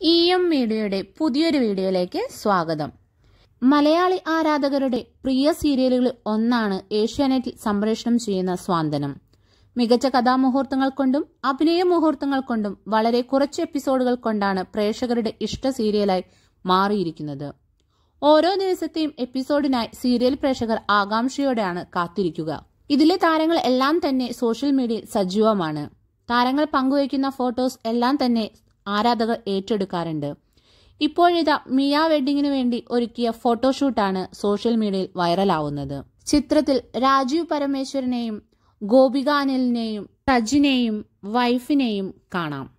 E M മീഡിയയുടെ പുതിയൊരു വീഡിയോയിലേക്ക് സ്വാഗതം മലയാളി ആരാധകരുടെ പ്രിയ സീരിയലുകളിൽ ഒന്നാണ് ഏഷ്യാനെറ്റിൽ സംപ്രേഷണം ചെയ്യുന്ന സ്വാന്തനം മികച്ച കഥാമുഹൂർത്തങ്ങൾ കൊണ്ടും അഭിനയ മുഹൂർത്തങ്ങൾ കൊണ്ടും വളരെ കുറച്ച് എപ്പിസോഡുകൾ കൊണ്ടാണ് പ്രേക്ഷകരുടെ ഇഷ്ട സീരിയലായി മാറിയിരിക്കുന്നത് ഓരോ ദിവസത്തെയും എപ്പിസോഡിനായി സീരിയൽ പ്രേക്ഷകർ ആകാംക്ഷയോടെയാണ് കാത്തിരിക്കുക ഇതിലെ താരങ്ങൾ എല്ലാം തന്നെ സോഷ്യൽ മീഡിയയിൽ സജീവമാണ് താരങ്ങൾ പങ്കുവയ്ക്കുന്ന ഫോട്ടോസ് എല്ലാം തന്നെ ആരാധകർ ഏറ്റെടുക്കാറുണ്ട് ഇപ്പോഴിതാ മിയ വെഡിങ്ങിനു വേണ്ടി ഒരുക്കിയ ഫോട്ടോഷൂട്ടാണ് സോഷ്യൽ മീഡിയയിൽ വൈറലാവുന്നത് ചിത്രത്തിൽ രാജീവ് പരമേശ്വരനെയും ഗോപിക അനിലിനെയും സജിനെയും വൈഫിനെയും കാണാം